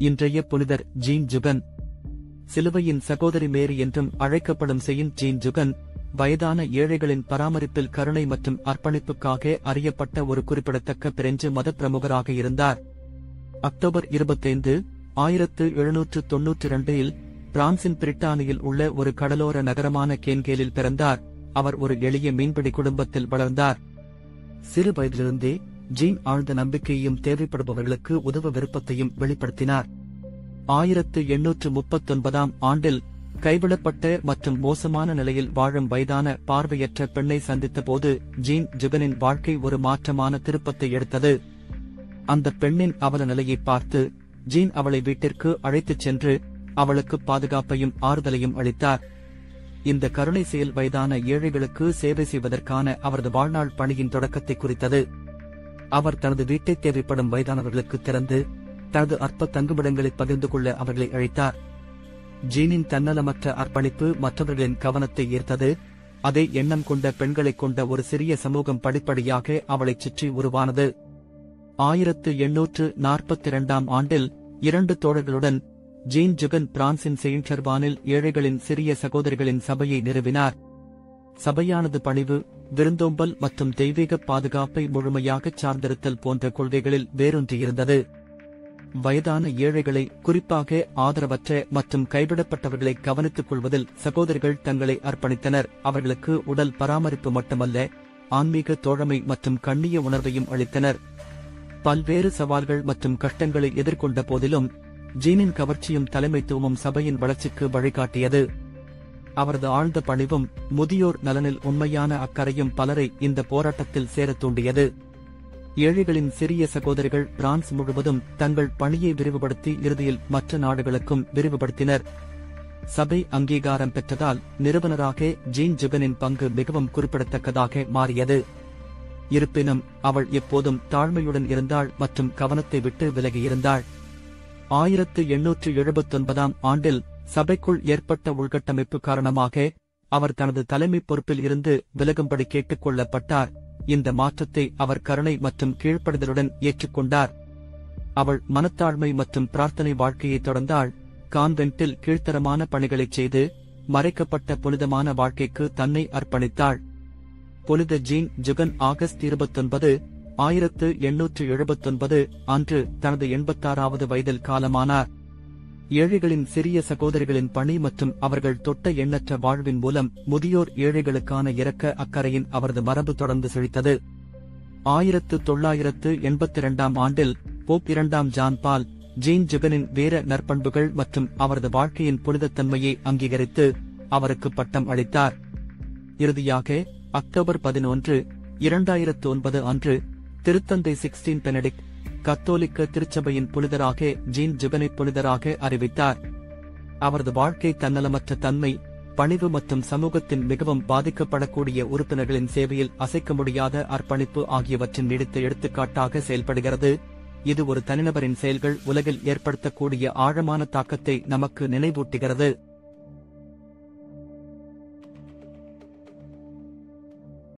இன்றைய புனிதர் ஜீன் ஜுகன் சிலுவையின் சகோதரி மேரி என்றும் அழைக்கப்படும் செயின் ஜீன் ஜுகன் வயதான ஏழைகளின் பராமரிப்பில் கருணை மற்றும் அர்ப்பணிப்புக்காக அறியப்பட்ட ஒரு குறிப்பிடத்தக்க பிரெஞ்சு மத பிரமுகராக இருந்தார் அக்டோபர் 25 ஆயிரத்து எழுநூற்று தொன்னூற்றி இரண்டில் பிரான்சின் பிரிட்டானியில் உள்ள ஒரு கடலோர நகரமான கேன்கேலில் பிறந்தார் அவர் ஒரு எளிய மீன்பிடி குடும்பத்தில் வளர்ந்தார் சிறு வயதிலிருந்தே ஜீன் ஆழ்ந்த நம்பிக்கையையும் தேவைப்படுபவர்களுக்கு உதவ விருப்பத்தையும் வெளிப்படுத்தினார் ஆயிரத்து எண்ணூற்று முப்பத்தொன்பதாம் ஆண்டில் கைவிடப்பட்ட மற்றும் மோசமான நிலையில் வாழும் வயதான பார்வையற்ற பெண்ணை சந்தித்த போது ஜீன் ஜுகனின் வாழ்க்கை ஒரு மாற்றமான திருப்பத்தை எடுத்தது அந்த பெண்ணின் அவல நிலையை பார்த்து ஜீன் அவளை வீட்டிற்கு அழைத்துச் சென்று அவளுக்கு பாதுகாப்பையும் ஆறுதலையும் அளித்தார் இந்த கருணை செயல் வயதான ஏழைகளுக்கு சேவை செய்வதற்கான அவரது வாழ்நாள் பணியின் தொடக்கத்தை குறித்தது அவர் தனது வீட்டை தேவைப்படும் வயதானவர்களுக்கு திறந்து தனது அற்ப தங்குமிடங்களை பகிர்ந்து கொள்ள அவர்களை அழைத்தார் ஜீனின் தன்னலமற்ற அர்ப்பணிப்பு மற்றவர்களின் கவனத்தை ஈர்த்தது அதே எண்ணம் கொண்ட பெண்களைக் கொண்ட ஒரு சிறிய சமூகம் படிப்படியாக அவளைச் சுற்றி உருவானது ஆயிரத்து எண்ணூற்று நாற்பத்தி இரண்டாம் ஆண்டில் இரண்டு தோழர்களுடன் ஜீன் ஜுகன் பிரான்சின் செயின்டர்வானில் ஏழைகளின் சிறிய சகோதரிகளின் சபையை நிறுவினார் சபையானது பணிவு விருந்தோம்பல் மற்றும் தெய்வீக பாதுகாப்பை முழுமையாகச் சார்ந்திருத்தல் போன்ற கொள்கைகளில் வேரூன்றியிருந்தது வயதான ஏழைகளை குறிப்பாக ஆதரவற்ற மற்றும் கைவிடப்பட்டவர்களை கவனித்துக் கொள்வதில் சகோதரிகள் தங்களை அர்ப்பணித்தனர் அவர்களுக்கு உடல் பராமரிப்பு மட்டுமல்ல ஆன்மீக தோழமை மற்றும் கண்ணிய உணர்வையும் அளித்தனர் பல்வேறு சவால்கள் மற்றும் கஷ்டங்களை எதிர்கொண்ட போதிலும் ஜீனின் கவர்ச்சியும் தலைமைத்துவமும் சபையின் வளர்ச்சிக்கு வழிகாட்டியது அவரது ஆழ்ந்த பணிவும் முதியோர் நலனில் உண்மையான அக்கறையும் பலரை இந்த போராட்டத்தில் சேரத் தூண்டியது ஏழைகளின் சிறிய சகோதரிகள் பிரான்ஸ் முழுவதும் தங்கள் பணியை விரிவுபடுத்தி இறுதியில் மற்ற நாடுகளுக்கும் விரிவுபடுத்தினர் சபை அங்கீகாரம் பெற்றதால் நிறுவனராக ஜீன் ஜுகனின் பங்கு மிகவும் குறிப்பிடத்தக்கதாக மாறியது இருப்பினும் அவள் எப்போதும் தாழ்மையுடன் இருந்தாள் மற்றும் கவனத்தை விட்டு விலகியிருந்தாள் ஆயிரத்து எண்ணூற்று எழுபத்தொன்பதாம் ஆண்டில் சபைக்குள் ஏற்பட்ட உள்கட்டமைப்பு காரணமாக அவர் தனது தலைமை பொறுப்பில் இருந்து விலகும்படி கேட்டுக் கொள்ளப்பட்டார் இந்த மாற்றத்தை அவர் கருணை மற்றும் கீழ்ப்படுதலுடன் ஏற்றுக்கொண்டார் அவள் மனத்தாழ்மை மற்றும் பிரார்த்தனை வாழ்க்கையை தொடர்ந்தாள் கான்வென்ட்டில் கீழ்த்தரமான பணிகளைச் செய்து மறைக்கப்பட்ட புனிதமான வாழ்க்கைக்கு தன்னை அர்ப்பணித்தாள் புனித ஜீன் ஜுகன் ஆகஸ்ட் இருபத்தொன்பது ஆயிரத்து எண்ணூற்று எழுபத்தொன்பது அன்று தனது எண்பத்தாறாவது வயதில் காலமானார் ஏழைகளின் சிறிய சகோதரிகளின் பணி மற்றும் அவர்கள் தொட்ட எண்ணற்ற வாழ்வின் மூலம் முதியோர் ஏழைகளுக்கான இரக்க அக்கறையின் அவரது மரபு தொடர்ந்து செழித்தது ஆயிரத்து தொள்ளாயிரத்து எண்பத்தி இரண்டாம் ஆண்டில் போப் இரண்டாம் ஜான் பால் ஜீன் ஜுகனின் வீர நற்பண்புகள் மற்றும் அவரது வாழ்க்கையின் புனிதத்தன்மையை அங்கீகரித்து அவருக்கு பட்டம் அளித்தார் இறுதியாக அக்டோபர் பதினொன்று இரண்டாயிரத்து ஒன்பது அன்று திருத்தந்தை சிக்ஸ்டீன் பெனடிக்ட் கத்தோலிக்க திருச்சபையின் புனிதராக ஜீன் ஜுகனை புனிதராக அறிவித்தார் அவரது வாழ்க்கை தன்னலமற்ற தன்மை பணிவு மற்றும் சமூகத்தின் மிகவும் பாதிக்கப்படக்கூடிய உறுப்பினர்களின் சேவையில் அசைக்க முடியாத அர்ப்பணிப்பு ஆகியவற்றின் நீடித்த எடுத்துக்காட்டாக செயல்படுகிறது இது ஒரு தனிநபரின் செயல்கள் உலகில் ஏற்படுத்தக்கூடிய ஆழமான தாக்கத்தை நமக்கு நினைவூட்டுகிறது